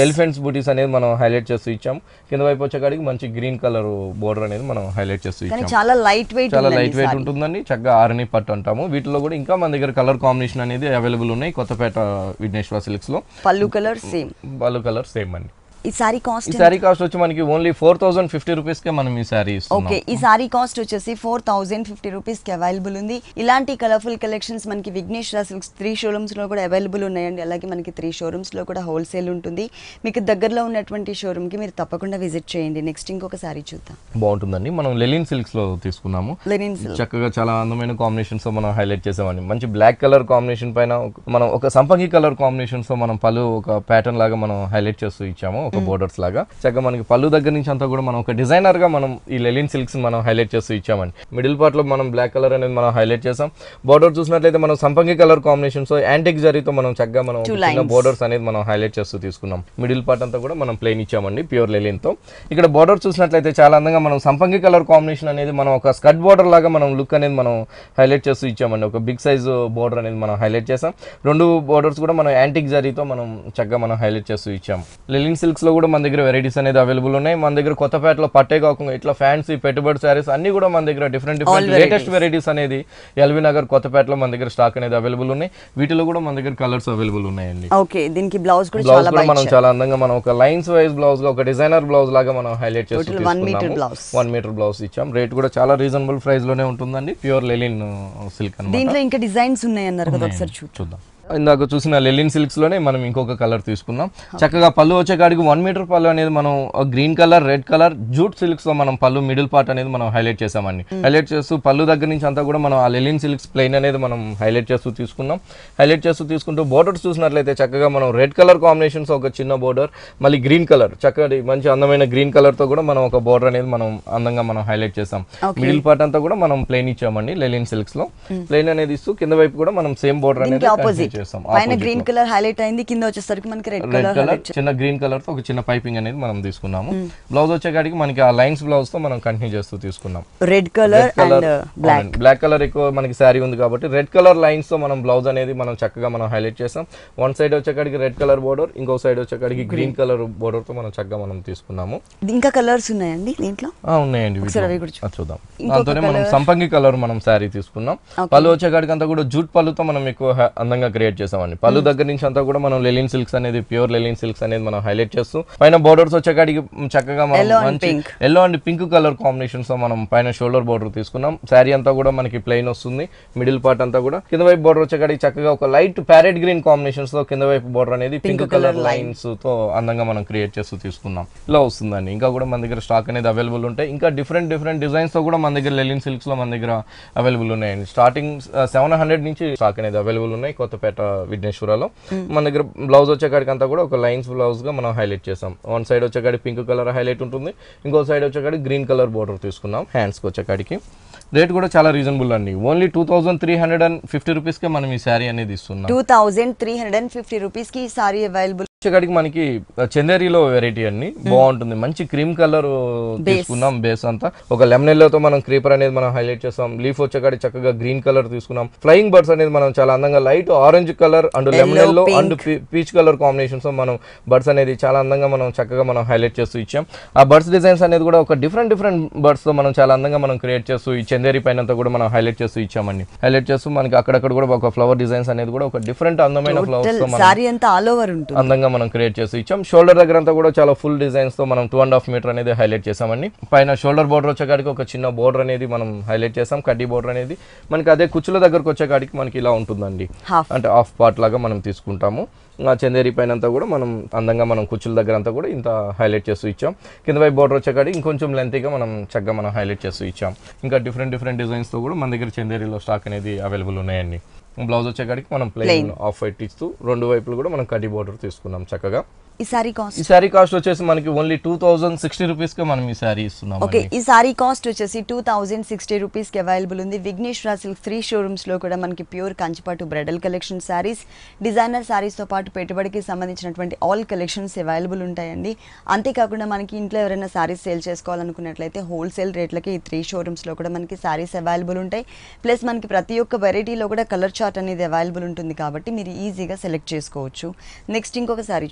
ఎలిఫెంట్స్ బూటీస్ అనేది మనం హైలైట్ చేస్తూ ఇచ్చాం కింద వైపు వచ్చేకాడికి మంచి గ్రీన్ కలర్ బోర్డర్ అనేది మనం హైలైట్ చేస్తూ కానీ ఇచ్చాం చాలా లైట్ వెయిట్ చాలా లైట్ వెయిట్ ఉంటుందండి చక్కగా ఆరణి పట్టు అంటాము వీటిలో కూడా ఇంకా మన దగ్గర కలర్ కాంబినేషన్ అనేది అవైలబుల్ ఉన్నాయి కొత్తపేట విఘ్నేశ్వర సిల్క్స్ లో పళ్ళు కలర్ సేమ్ బాలు కలర్ సేమ్ అండి ఈ సారీ కాస్ట్ ఈ శారీ కాస్ట్ వచ్చి మనకి only four thousand fifty rupees కే మనం ఈ శారీ ఇస్తున్నాం ఓకే ఈ సారీ కాస్ట్ వచ్చేసి ఫోర్ థౌజండ్ ఫిఫ్టీ రూపీస్కి అవైలబుల్ ఉంది ఇలాంటి కలర్ఫుల్ కలెక్షన్స్ మనకి విఘ్నేశ్వర సిల్క్స్ త్రీ షోరూమ్స్లో కూడా అవైలబుల్ ఉన్నాయండి అలాగే మనకి త్రీ షోరూమ్స్లో కూడా హోల్సేల్ ఉంటుంది మీకు దగ్గరలో ఉన్నటువంటి షోరూమ్కి మీరు తప్పకుండా విజిట్ చేయండి నెక్స్ట్ ఇంకొక సారీ చూద్దాం బాగుంటుందండి మనం లెలిన్ సిల్క్స్ లో తీసుకున్నాము లెనిన్ సిల్క్ చక్కగా చాలా అందమైన కాంబినేషన్స్ తో మనం హైలైట్ చేసామండి మంచి బ్లాక్ కలర్ కాంబినేషన్ పైన ఒక- మనం ఒక సంపంగి కలర్ కాంబినేషన్స్ తో మనం పలు ఒక ప్యాటర్న్ లాగా మనం హైలైట్ చేస్తూ ఇచ్చాము ఒక బోర్డర్స్ లాగా చక్కగా మనకి పళ్ళు దగ్గర నుంచి అంతా కూడా మనం ఒక డిజైనర్ గా మనం ఈ లెలిన్ సిల్క్స్ మనం హైలైట్ చేస్తూ ఇచ్చామండి మిడిల్ పార్ట్ లో మనం బ్లాక్ కలర్ అనేది మనం హైలైట్ చేసాం బోర్డర్ చూసినట్లయితే మనం సంపంగి కలర్ కాంబినేషన్స్ యాంటిక్ జరీతో మనం చక్కగా మనం ఒక Two చిన్న lines. బోర్డర్స్ అనేది మనం హైలైట్ చేస్తూ తీసుకున్నాం మిడిల్ పార్ట్ అంతా కూడా మనం ప్లెయిన్ ఇచ్చామండి ప్యూర్ లెలిన్ తో ఇక్కడ బోర్డర్ చూసినట్లయితే చాలా అందంగా మనం సంపంగి కలర్ కాంబినేషన్ అనేది మనం ఒక స్కర్ట్ బోర్డర్ లాగా మనం లుక్ అనేది మనం హైలైట్ చేస్తూ ఇచ్చామండి ఒక బిగ్ సైజ్ బోర్డర్ అనేది మనం హైలైట్ చేసాం రెండు బోర్డర్స్ కూడా మనం యాంటిక్ జరీతో మనం చక్కగా మనం హైలైట్ చేస్తూ ఇచ్చాం లెలిన్ సిల్క్స్ లో కూడా మన దగ్గర వెరైటీస్ అనేది అవైలబుల్ ఉన్నాయి మన దగ్గర కొత్తపేటలో పట్టే కాకుండా ఇట్లా ఫ్యాన్సీ పెట్టుబడి శారీస్ అన్ని కూడా మన దగ్గర డిఫరెంట్ డిఫరెంట్ లేటెస్ట్ వెరైటీస్ అనేది ఎల్వి నగర్ కొత్తపేటలో మన దగ్గర స్టాక్ అనేది అవైలబుల్ ఉన్నాయి వీటిలో కూడా మన దగ్గర కలర్స్ అవైలబుల్ ఉన్నాయండి ఓకే దీనికి బ్లౌజ్ కూడా బ్లౌజ్ చాలా కూడా బాగా మనం చాలా అందంగా మనం ఒక లైన్స్ వైజ్ బ్లౌజ్ గా ఒక డిజైనర్ బ్లౌజ్ లాగా మనం హైలైట్ చేస్తూ Total one meter blouse. One metre blouse ఇచ్చాం రేట్ కూడా చాలా రీజనబుల్ ప్రైస్ లోనే ఉంటుందండి ప్యూర్ లెలిన్ సిల్క్ అన్నమాట దీంట్లో ఇంకా డిజైన్స్ ఉన్నాయి అన్నారు కదా ఒకసారి చూద్దాం చూద్దాం ఇందాక చూసిన లెలిన్ సిల్క్స్ లోనే మనం ఇంకొక కలర్ తీసుకుందాం చక్కగా పళ్ళు వచ్చే కాడికి వన్ మీటర్ పళ్ళు అనేది మనం green colour red colour jute silks లో మనం పళ్ళు మిడిల్ పార్ట్ అనేది మనం హైలైట్ చేసామండి హైలైట్ చేస్తూ పళ్ళు దగ్గర నుంచి అంతా కూడా మనం ఆ లెలిన్ సిల్క్స్ ప్లెయిన్ అనేది మనం హైలైట్ చేస్తూ తీసుకున్నాం హైలైట్ చేస్తూ తీసుకుంటూ బోర్డర్స్ చూసినట్లయితే చక్కగా మనం రెడ్ కలర్ కాంబినేషన్స్ ఒక చిన్న బోర్డర్ మళ్ళీ గ్రీన్ కలర్ చక్కటి మంచి అందమైన గ్రీన్ కలర్ తో కూడా మనం ఒక బోర్డర్ అనేది మనం అందంగా మనం హైలైట్ చేసాం మిడిల్ పార్ట్ అంతా కూడా మనం ప్లెయిన్ ఇచ్చామండి లెలిన్ సిల్క్స్ లో ప్లెయిన్ అనేది ఇస్తూ కింద వైపు కూడా మనం సేమ్ బోర్డర్ అనేది దీనికి continue ఆపోజిట్ చేస్తాం పైన Opposite గ్రీన్ లో. కలర్ హైలైట్ అయింది కింద వచ్చేసరికి మనకి రెడ్ రెడ్ కలర్ కలర్ చిన్న గ్రీన్ కలర్ తో ఒక చిన్న పైపింగ్ అనేది మనం తీసుకున్నాము బ్లౌజ్ వచ్చేకాడికి మనకి ఆ లైన్స్ బ్లౌజ్ తో మనం కంటిన్యూ చేస్తూ తీసుకున్నాం red colour and black black colour ఎక్కువ మనకి శారీ ఉంది కాబట్టి రెడ్ కలర్ లైన్స్ తో మనం బ్లౌజ్ అనేది మనం చక్కగా మనం హైలైట్ చేసాం వన్ సైడ్ వచ్చేకాడికి రెడ్ కలర్ బోర్డర్ ఇంకో సైడ్ వచ్చేకాడికి గ్రీన్ కలర్ బోర్డర్ తో మనం చక్కగా మనం తీసుకున్నాము ఇంకా కలర్స్ ఉన్నాయండి దీంట్లో ఆ, ఉన్నాయండి వీటిలో. ఒకసారి అవి కూడా చూ- ఆ, చూద్దాం ఇంకొక దాంతోనే మనం సంపంగి కలర్ మనం శారీ తీసుకున్నాం పళ్ళు వచ్చేకాడికి అంతా కూడా జూట్ పళ్ళుతో మనం ఎక్కువ హ- అందంగా క్రియేట్ చేసామండి పళ్ళు దగ్గర నుంచి అంతా కూడా మనం లెలిన్ సిల్క్స్ అనేది ప్యూర్ లెలిన్ సిల్క్స్ అనేది మనం హైలైట్ చేస్తూ పైన బోర్డర్స్ వచ్చేకాడికి మ్, చక్కగా మనం Yellow and మంచి pink. Yellow and pink colour combinations తో మనం పైన షోల్డర్ బోర్డర్ తీసుకున్నాం శారీ అంతా కూడా మనకి ప్లెయిన్ వస్తుంది మిడిల్ పార్ట్ అంతా కూడా కింద వైపు బోర్డర్ వచ్చేకాడికి చక్కగా ఒక లైట్ ప్యారెట్ గ్రీన్ కాంబినేషన్స్ తో కింద వైపు బోర్డర్ అనేది పింక్ కలర్ లైన్స్ తో అందంగా మనం క్రియేట్ చేస్తూ తీసుకున్నాం ఇలా వస్తుందండి ఇంకా కూడా మన దగ్గర స్టాక్ అనేది అవైలబుల్ ఉంటాయి ఇంకా డిఫరెంట్ డిఫరెంట్ డిజైన్స్ తో కూడా మన దగ్గర లెలిన్ సిల్క్స్ లో మన దగ్గర అవైలబుల్ ఉన్నాయండి స్టార్టింగ్ సెవెన్ హండ్రెడ్ నుంచి స్టాక్ అనేది అవైలబుల్ ఉన్నాయి కొత్తపేట విఘ్నేశ్వరలో మన దగ్గర బ్లౌజ్ వచ్చేకాడికి అంతా కూడా ఒక లైన్స్ బ్లౌజ్ గా మనం హైలైట్ చేసాం వన్ సైడ్ వచ్చేకాడి పింక్ కలర్ హైలైట్ ఉంటుంది ఇంకో సైడ్ వచ్చేకాడి గ్రీన్ కలర్ బోర్డర్ తీసుకున్నాం హ్యాండ్స్కి వచ్చేకాడికి రేట్ కూడా చాలా రీజనబుల్ అండి only two thousand three hundred and fifty రూపీస్కే మనం ఈ శారీ అనేది ఇస్తున్నాం two thousand three hundred and fifty rupees కి ఈ సారీ అవైలబుల్ వచ్చేకాడికి మనకి చందేరిలో వెరైటీ అండి బాగుంటుంది మంచి క్రీమ్ కలర్ తీసుకున్నాం బేస్ అంతా ఒక లెమన్ ఎల్లోతో మనం క్రీపర్ అనేది మనం హైలైట్ చేస్తాం లీఫ్ వచ్చేకాడి చక్కగా గ్రీన్ కలర్ తీసుకున్నాం ఫ్లయింగ్ బర్డ్స్ అనేది మనం చాలా అందంగా light orange colour and lemon yellow and peach colour combinations మనం బర్డ్స్ అనేది చాలా అందంగా మనం చక్కగా మనం హైలైట్ చేస్తూ ఇచ్చాం ఆ బర్డ్స్ డిజైన్స్ అనేది కూడా ఒక డిఫరెంట్ డిఫరెంట్ బర్డ్స్ తో మనం చాలా అందంగా మనం క్రియేట్ చేస్తూ ఈ చందేరి పైన అంతా కూడా మనం హైలైట్ చేస్తూ ఇచ్చామండి హైలైట్ చేస్తూ మనకి అక్కడక్కడ కూడా ఒక ఫ్లవర్ డిజైన్స్ అనేది కూడా ఒక డిఫరెంట్ అందమైన ఫ్లవర్స్ తో మనం సారీ అంతా ఆల్ ఓవర్ ఉంటుంది అందంగా మనం క్రియేట్ చేసి ఇచ్చాం షోల్డర్ దగ్గర అంతా కూడా చాలా ఫుల్ డిజైన్స్ తో మనం టూ అండ్ హాఫ్ మీటర్ అనేది హైలైట్ చేసామండి పైన షోల్డర్ బోర్డర్ వచ్చేకాడికి ఒక చిన్న బోర్డర్ అనేది మనం హైలైట్ చేసాం కడ్డీ బోర్డర్ అనేది మనకి అదే కుచ్చుల దగ్గరకు వచ్చేకాడికి మనకి ఇలా ఉంటుందండి హాఫ్ అంటే హాఫ్ పార్ట్ లాగా మనం తీసుకుంటాము ఆ చందేరి పైన అంతా కూడా మనం అందంగా మనం కుచ్చుల దగ్గర అంతా కూడా ఇంత హైలైట్ చేస్తూ ఇచ్చాం కింద వైపు బోర్డర్ వచ్చేకాడికి ఇంకొంచెం లెంతీగా మనం చక్కగా మనం హైలైట్ చేస్తూ ఇచ్చాం ఇంకా డిఫరెంట్ డిఫరెంట్ డిజైన్స్తో కూడా మన దగ్గర చందేరిలో స్టాక్ అనేది అవైలబుల్ ఉన్నాయండి బ్లౌజ్ వచ్చేకాడికి మనం ప్లెయిన్ ఆఫ్ వైట్ ఇస్తూ రెండు వైపులు కూడా మనం కడ్డీ బోర్డర్ తీసుకున్నాం చక్కగా ఈ సారీ కాస్ట్ ఈ శారీ కాస్ట్ వచ్చేసి మనకి ఓన్లీ టూ థౌసండ్ సిక్స్టీ రూపీస్కి మనం ఈ శారీ ఇస్తున్నాం ఓకే ఈ సారీ కాస్ట్ వచ్చేసి టూ థౌజండ్ సిక్స్టీ రూపీస్కి అవైలబుల్ ఉంది విఘ్నేశ్వర సిల్క్ త్రీ షోరూమ్స్లో కూడా మనకి ప్యూర్ కంచిపాటు బ్రైడల్ కలెక్షన్ శారీస్ డిజైనర్ శారీస్తో పాటు పెట్టుబడికి సంబంధించినటువంటి ఆల్ కలెక్షన్స్ అవైలబుల్ ఉంటాయండి అంతేకాకుండా మనకి ఇంట్లో ఎవరైనా శారీస్ సేల్ చేసుకోవాలనుకున్నట్లయితే హోల్సేల్ రేట్లకి ఈ త్రీ షోరూమ్స్లో కూడా మనకి శారీస్ అవైలబుల్ ఉంటాయి ప్లస్ మనకి ప్రతి ఒక్క వెరైటీలో కూడా కలర్ చార్ట్ అనేది అవైలబుల్ ఉంటుంది కాబట్టి మీరు ఈజీగా సెలెక్ట్ చేసుకోవచ్చు నెక్స్ట్ ఇంకొక శారీ చూద్దాం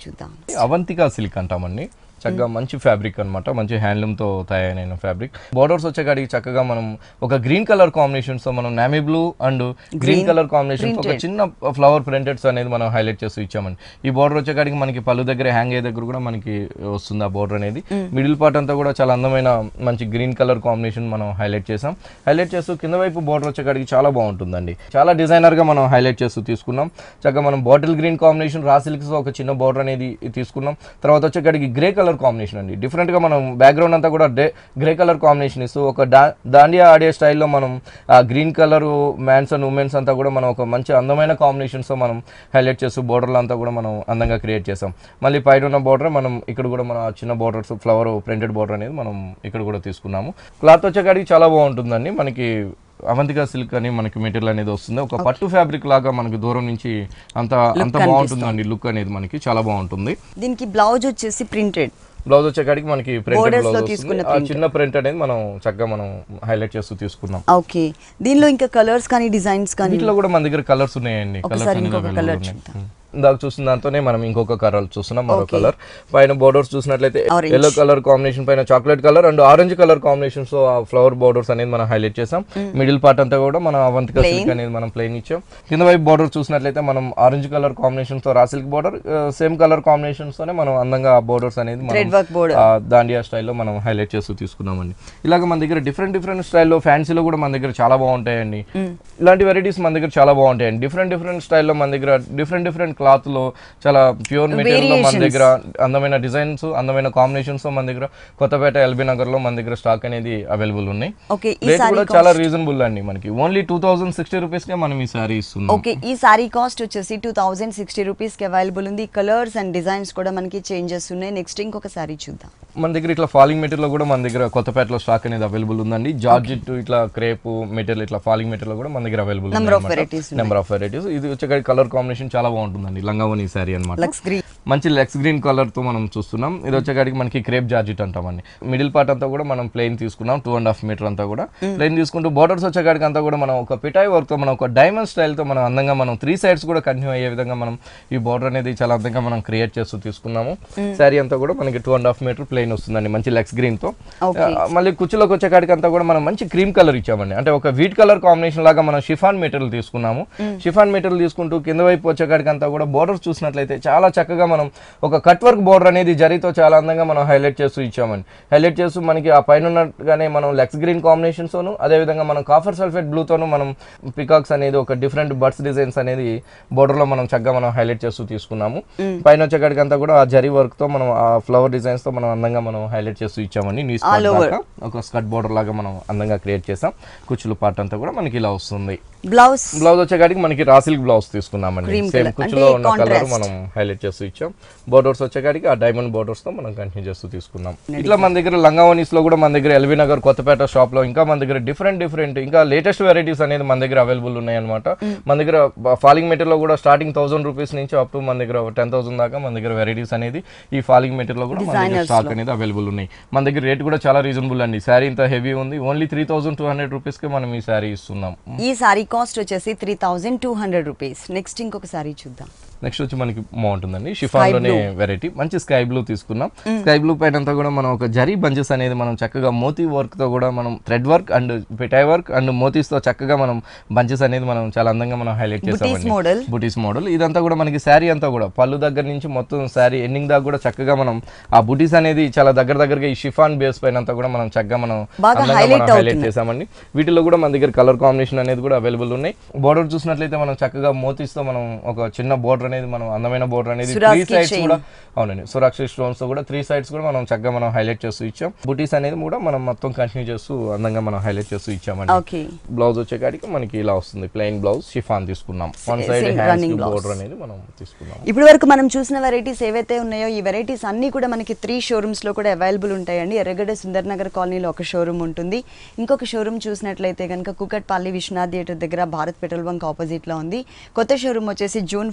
అవంతికా సిల్క్ అంటామండి చక్కగా మంచి ఫ్యాబ్రిక్ అన్నమాట మంచి హ్యాండ్లూమ్ తో తయారైన ఫ్యాబ్రిక్ బోర్డర్స్ వచ్చేకాడికి చక్కగా మనం ఒక గ్రీన్ కలర్ కాంబినేషన్స్ తో మనం navy blue and green colour combination ఒక చిన్న ఫ్లవర్ ప్రింటెడ్స్ అనేది మనం హైలైట్ చేస్తూ ఇచ్చామండి ఈ బోర్డర్ వచ్చేకాడికి మనకి పళ్ళు దగ్గర హ్యాంగ్ అయ్యే దగ్గర కూడా మనకి వస్తుంది ఆ బోర్డర్ అనేది మిడిల్ పార్ట్ అంతా కూడా చాలా అందమైన మంచి గ్రీన్ కలర్ కాంబినేషన్ మనం హైలైట్ చేసాం హైలైట్ చేస్తూ కింద వైపు బోర్డర్ వచ్చేకాడికి చాలా బాగుంటుందండి చాలా డిజైనర్ గా మనం హైలైట్ చేస్తూ తీసుకున్నాం చక్కగా మనం bottle green combination raw silks ఒక చిన్న బోర్డర్ అనేది తీసుకున్నాం తర్వాత వచ్చేకాడికి గ్రే కలర్ కాంబినేషన్ అండి డిఫరెంట్ గా మనం బ్యాక్గ్రౌండ్ అంతా కూడా డే గ్రే కలర్ కాంబినేషన్ ఇస్తూ ఒక డా దాండియా ఆడే స్టైల్లో మనం ఆ green colour man's and women's అంతా కూడా మనం ఒక మంచి అందమైన కాంబినేషన్స్ తో మనం హైలైట్ చేస్తూ బోర్డర్లు అంతా కూడా మనం అందంగా క్రియేట్ చేసాం మళ్ళీ పైన ఉన్న బోర్డర్ మనం ఇక్కడ కూడా మనం ఆ చిన్న బోర్డర్స్ ఫ్లవర్ ప్రింటెడ్ బోర్డర్ అనేది మనం ఇక్కడ కూడా తీసుకున్నాము క్లాత్ వచ్చేకాడికి చాలా బాగుంటుందండి మనకి అవంతిగా సిల్క్ అని మనకి మెటీరియల్ అనేది వస్తుంది ఒక పట్టు ఫ్యాబ్రిక్ లాగా మనకి దూరం నుంచి అంత అంత బాగుంటుందండి లుక్ అనేది మనకి చాలా బాగుంటుంది దీనికి బ్లౌజ్ వచ్చేసి ప్రింటెడ్ బ్లౌజ్ వచ్చేకాడికి మనకి ప్రింటెడ్ Borders లో బ్లౌజ్ తీసుకున్న వస్తుంది ఆ చిన్న ప్రింట్ అనేది మనం చక్కగా మనం హైలైట్ చేస్తూ తీసుకున్నాం ఓకే దీనిలో ఇంకా కలర్స్ కానీ డిజైన్స్ కానీ వీటిలో కూడా మన దగ్గర కలర్స్ ఉన్నాయండి కలర్స్ ఒకసారి అనేది ఇంకొక available colour ఉన్నాయి. చూద్దాం. ఉం. ఇందాక చూసిన దాంతోనే మనం ఇంకొక కలర్ చూస్తున్నాం మరో కలర్ పైన బోర్డర్స్ చూసినట్లయితే Orange. ఎల్లో కలర్ కాంబినేషన్ పైన chocolate colour and orange colour combinations ఆ ఫ్లవర్ బోర్డర్స్ అనేది మనం హైలైట్ చేసాం మిడిల్ పార్ట్ అంతా కూడా మనం అవంతిక సిల్క్ అనేది మనం ప్లెయిన్ ఇచ్చాం కింద వైపు బోర్డర్ చూసినట్లయితే మనం ఆరెంజ్ కలర్ కాంబినేషన్స్ తో raw silk border same colour combinations తోనే మనం అందంగా ఆ బోర్డర్స్ అనేది మనం థ్రెడ్ వర్క్ బోర్డర్ ఆ దాండియా స్టైల్లో మనం హైలైట్ చేస్తూ తీసుకున్నామండి ఇలాగ మన దగ్గర డిఫరెంట్ డిఫరెంట్ స్టైల్లో ఫ్యాన్సీలో కూడా మన దగ్గర చాలా బాగుంటాయండి ఇలాంటి వెరైటీస్ మన దగ్గర చాలా బాగుంటాయండి డిఫరెంట్ డిఫరెంట్ స్టైల్లో మన దగ్గర డిఫరెంట్ డిఫరెంట్ క్లాత్ లో చాలా ప్యూర్ మెటీరియల్ లో మన దగ్గర అందమైన డిజైన్స్ అందమైన కాంబినేషన్స్ మన దగ్గర కొత్తపేట ఎల్బీ నగర్ లో మన దగ్గర స్టాక్ అనేది అవైలబుల్ ఉన్నాయి ఓకే ఈ రేట్ సారీ కూడా చాలా రీజనబుల్ అండి మనకి only two thousand sixty rupees కే మనం ఈ సారీ ఇస్తున్నాం ఓకే ఈ సారీ కాస్ట్ వచ్చేసి టూ థౌజండ్ సిక్స్టీ రూపీస్కి అవైలబుల్ ఉంది కలర్స్ అండ్ డిజైన్స్ కూడా మనకి చేంజెస్ ఉన్నాయి నెక్స్ట్ ఇంకొక సారీ చూద్దాం మన దగ్గర ఇట్లా ఫాలింగ్ మెటీరియల్ కూడా మన దగ్గర కొత్తపేటలో స్టాక్ అనేది అవైలబుల్ ఉందండి జార్జెట్ ఇట్లా క్రేప్ మెటీరియల్ ఇట్లా ఫాలింగ్ మెటీరియల్ కూడా మన దగ్గర available Number of varieties number of varieties ఇది వచ్చే కలర్ కాంబినేషన్ చాలా బాగుంటుందండి లంగావని సారీ అన్నమాట లక్స్ గ్రీన్ మంచి లెక్స్ గ్రీన్ కలర్ తో మనం చూస్తున్నాం ఇది వచ్చేకాడికి మనకి క్రేప్ జార్జెట్ అంటామండి మిడిల్ పార్ట్ అంతా కూడా మనం ప్లెయిన్ తీసుకున్నాం టూ అండ్ హాఫ్ మీటర్ అంతా కూడా ప్లెయిన్ తీసుకుంటూ బోర్డర్స్ వచ్చేకాడికి అంతా కూడా మనం ఒక పిటాయి వర్క్ తో మనం ఒక డైమండ్ స్టైల్ తో మనం అందంగా మనం త్రీ సైడ్స్ కూడా కంటిన్యూ అయ్యే విధంగా మనం ఈ బోర్డర్ అనేది చాలా అందంగా మనం క్రియేట్ చేస్తూ తీసుకున్నాము శారీ అంతా కూడా మనకి two and half metre plain వస్తుందండి మంచి లెక్స్ గ్రీన్ తో Okay. ఆ, మళ్ళీ కుచ్చులోకి వచ్చేకాడికి అంతా కూడా మనం మంచి క్రీమ్ కలర్ ఇచ్చామండి అంటే ఒక వీట్ కలర్ కాంబినేషన్ లాగా మనం షిఫాన్ మెటీరియల్ తీసుకున్నాము షిఫాన్ మెటీరియల్ తీసుకుంటూ కింద వైపు వచ్చేకాడికి అంతా కూడా బోర్డర్స్ చూసినట్లయితే చాలా చక్కగా మనం ఒక కట్ వర్క్ బోర్డర్ అనేది జరీతో చాలా అందంగా మనం హైలైట్ చేస్తూ ఇచ్చామండి హైలైట్ చేస్తూ మనకి ఆ పైన ఉన్నట్టుగానే మనం లెక్స్ గ్రీన్ కాంబినేషన్స్ తోను అదే విధంగా మనం కాఫర్ సల్ఫేట్ బ్లూ తోను మనం పికాక్స్ అనేది ఒక డిఫరెంట్ బర్డ్స్ డిజైన్స్ అనేది border లో మనం చక్కగా మనం హైలైట్ చేస్తూ తీసుకున్నాము పైన వచ్చేకాడికి అంతా కూడా ఆ జరీ వర్క్ తో మనం ఆ ఫ్లవర్ డిజైన్స్ తో మనం అందంగా మనం హైలైట్ చేస్తూ ఇచ్చామండి నీ All over. ఒక స్కర్ట్ బోర్డర్ లాగా మనం అందంగా క్రియేట్ చేసాం కుచ్చులు పార్ట్ అంతా కూడా మనకి ఇలా వస్తుంది బ్లౌజ్ బ్లౌజ్ వచ్చేకాడికి మనకి రాసిల్క్ బ్లౌజ్ తీసుకున్నామండి Cream సేమ్ colour. కుచ్చులో అంటే ఉన్న కలర్ contrast. మనం హైలైట్ చేస్తూ ఇచ్చాం బోర్డర్స్ వచ్చేకాడికి ఆ డైమండ్ బోర్డర్స్ తో మనం కంటిన్యూ చేస్తూ తీసుకున్నాం ఇట్లా మన దగ్గర లంగావనీస్ లో కూడా మన దగ్గర ఎల్బీ నగర్ కొత్తపేట షాప్ లో ఇంకా మన దగ్గర డిఫరెంట్ డిఫరెంట్ ఇంకా లేటెస్ట్ వెరైటీస్ అనేది మన దగ్గర అవైలబుల్ ఉన్నాయి అనమాట మన దగ్గర ఫాలింగ్ మెటీరియల్ లో కూడా స్టార్టింగ్ థౌసండ్ రూపీస్ నుంచి అప్ టు మన దగ్గర టెన్ థౌసండ్ దాకా మన దగ్గర వెరైటీస్ అనేది ఈ ఫాలింగ్ మెటీరియల్ లో కూడా మన దగ్గర Designers స్టాక్ అనేది అవైలబుల్ ఉన్నాయి మన దగ్గర రేట్ కూడా చాలా రీజనబుల్ అండి శారీ ఇంత హెవీ ఉంది only three thousand two hundred rupees కి మనం ఈ శారీ ఇస్తున్నాం ఈ సారీ కాస్ట్ వచ్చేసి three thousand two hundred rupees next ఇంకొక సారీ చూద్దాం నెక్స్ట్ వచ్చి మనకి బాగుంటుందండి షిఫాన్ లోనే వెరైటీ మంచి స్కై బ్లూ తీసుకున్నాం స్కై బ్లూ పైన అంతా కూడా మనం ఒక జరీ బంచెస్ అనేది మనం చక్కగా మోతీ వర్క్ తో కూడా మనం థ్రెడ్ వర్క్ అండ్ పిటాయ్ వర్క్ అండ్ మోతీస్ తో చక్కగా మనం బంచెస్ అనేది మనం చాలా అందంగా మనం హైలైట్ Booties చేసామండి model. బుటీస్ మోడల్ ఇదంతా కూడా మనకి శారీ అంతా కూడా పళ్ళు దగ్గర నుంచి మొత్తం శారీ ఎండింగ్ దాకా కూడా చక్కగా మనం ఆ బుటీస్ అనేది చాలా దగ్గర దగ్గరగా ఈ షిఫాన్ బేస్ పైన అంతా కూడా మనం చక్కగా మనం బాగా అందంగా highlight మనం హైలైట్ అవుతుంది. చేసామండి వీటిలో కూడా మన దగ్గర కలర్ కాంబినేషన్ అనేది కూడా అవైలబుల్ ఉన్నాయి బోర్డర్ చూసినట్లయితే మనం చక్కగా మోతీస్ తో మనం ఒక చిన్న బోర్డర్ అనేది మనం అందమైన బోర్డర్ అనేది త్రీ Swarovski సైడ్స్ chain. కూడా అవునండి సురాక్షి స్టోన్స్ తో కూడా త్రీ సైడ్స్ కూడా మనం చక్కగా మనం హైలైట్ చేస్తూ ఇచ్చాం బుటీస్ అనేది కూడా మనం మొత్తం కంటిన్యూ చేస్తూ అందంగా మనం హైలైట్ చేస్తూ ఇచ్చామండి ఓకే బ్లౌజ్ వచ్చేకాడికి మనకి ఇలా వస్తుంది ప్లెయిన్ బ్లౌజ్ షిఫాన్ తీసుకున్నాం one side same hands running blouse. Border అనేది మనం తీసుకున్నాం ఇప్పటి వరకు మనం చూసిన వెరైటీస్ ఏవైతే ఉన్నాయో ఈ వెరైటీస్ అన్నీ కూడా మనకి త్రీ షోరూమ్స్ లో కూడా అవైలబుల్ ఉంటాయండి ఎర్రగడ్డ సుందర్ నగర్ కాలనీలో ఒక షోరూమ్ ఉంటుంది ఇంకొక షోరూమ్ చూసినట్లయితే కనుక కుకట్పల్లి విశ్వనాథ్ థియేటర్ దగ్గర భారత్ పెట్రోల్ బంక్ ఆపోజిట్ లో ఉంది కొత్త షోరూమ్ వచ్చేసి జూన్ ఫోర్త్ న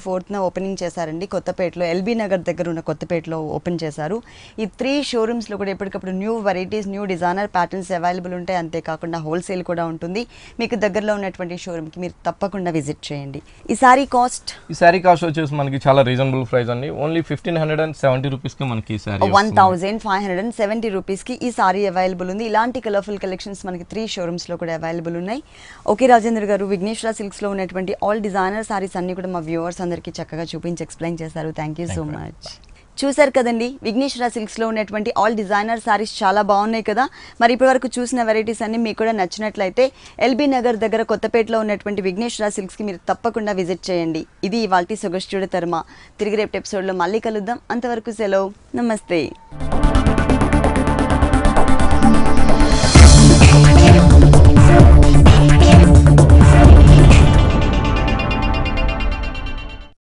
ఓపెనింగ్ చేశారండి కొత్తపేటలో ఎల్బీ నగర్ దగ్గర ఉన్న కొత్తపేటలో ఓపెన్ చేశారు ఈ త్రీ షోరూమ్స్లో కూడా ఎప్పటికప్పుడు new varieties new designer patterns available ఉంటాయి అంతేకాకుండా హోల్సేల్ కూడా ఉంటుంది మీకు దగ్గరలో ఉన్నటువంటి షోరూమ్కి మీరు తప్పకుండా విజిట్ చేయండి ఈ సారీ కాస్ట్ ఈ శారీ కాస్ట్ వచ్చేసి మనకి చాలా రీజనబుల్ ప్రైస్ అండి only fifteen hundred and seventy రూపీస్కి మనకి ఈ sari one thousand five hundred and seventy రూపీస్కి ఈ సారీ అవైలబుల్ ఉంది ఇలాంటి కలర్ఫుల్ కలెక్షన్స్ మనకి త్రీ షోరూమ్స్లో కూడా అవైలబుల్ ఉన్నాయి ఓకే రాజేంద్ర గారు విఘ్నేశ్వర సిల్క్స్లో ఉన్నటువంటి ఆల్ డిజైనర్ సారీస్ అన్ని కూడా మా వ్యూవర్స్ అందరికీ చక్కగా చూపించి ఎక్స్ప్లెయిన్ చేశారు థ్యాంక్ యూ సో మచ్ చూసారు కదండి విఘ్నేశ్వర సిల్క్స్లో ఉన్నటువంటి ఆల్ డిజైనర్ సారీస్ చాలా బాగున్నాయి కదా మరి ఇప్పటివరకు చూసిన వెరైటీస్ అన్ని మీకు కూడా నచ్చినట్లయితే ఎల్బీ నగర్ దగ్గర కొత్తపేటలో ఉన్నటువంటి విఘ్నేశ్వర సిల్క్స్కి మీరు తప్పకుండా విజిట్ చేయండి ఇది ఇవాల్టి సొగస్టుడ తర్మ తిరిగి రేపు ఎపిసోడ్లో మళ్ళీ కలుద్దాం అంతవరకు సెలవు నమస్తే